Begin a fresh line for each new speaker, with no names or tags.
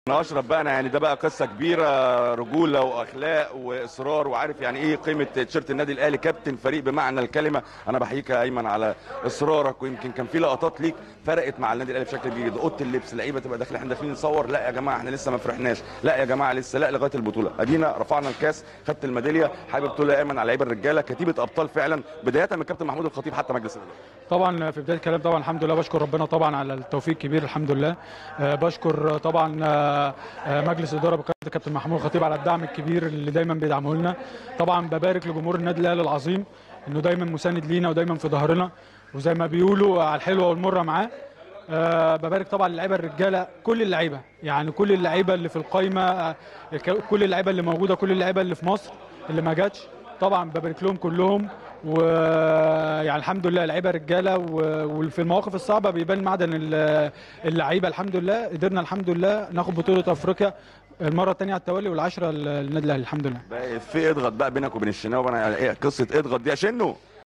اشرف بقى انا يعني ده بقى قصه كبيره رجوله واخلاق واصرار وعارف يعني ايه قيمه تيشيرت النادي الاهلي كابتن فريق بمعنى الكلمه انا بحييك يا ايمن على اصرارك ويمكن كان في لقطات ليك فرقت مع النادي الاهلي بشكل كبير جدا اوضه اللبس لعيبه تبقى داخل احنا داخلين نصور لا يا جماعه احنا لسه ما فرحناش لا يا جماعه لسه لا لغايه البطوله ادينا رفعنا الكاس خدت الميداليه حابب تقول يا ايمن على لعيبه الرجاله كتيبه ابطال فعلا بدايه من كابتن محمود الخطيب حتى مجلس الاداره
طبعا في بدايه الكلام طبعا الحمد لله بشكر ربنا طبعا على التوفيق الكبير الحمد لله آه، بشكر طبعا آه، آه، مجلس الاداره بقياده كابتن محمود الخطيب على الدعم الكبير اللي دايما بيدعمه لنا طبعا ببارك لجمهور النادي الاهلي العظيم انه دايما مساند لينا ودايما في ظهرنا وزي ما بيقولوا على الحلوه والمره معاه أه ببارك طبعا للعيبه الرجاله كل اللعيبه يعني كل اللعيبه اللي في القايمه آه، كل اللعيبه اللي موجوده كل اللعيبه اللي في مصر اللي ما جاتش طبعا ببارك لهم كلهم ويعني الحمد لله لعيبه رجاله و- وفي المواقف الصعبه بيبان معدن ال- اللعيبه الحمد لله قدرنا الحمد لله ناخد بطوله افريقيا المره الثانيه على التوالي والعشره للنادي الاهلي الحمد لله
بقى في اضغط بقى بينك وبين الشناوي انا ايه قصه اضغط دي يا شنو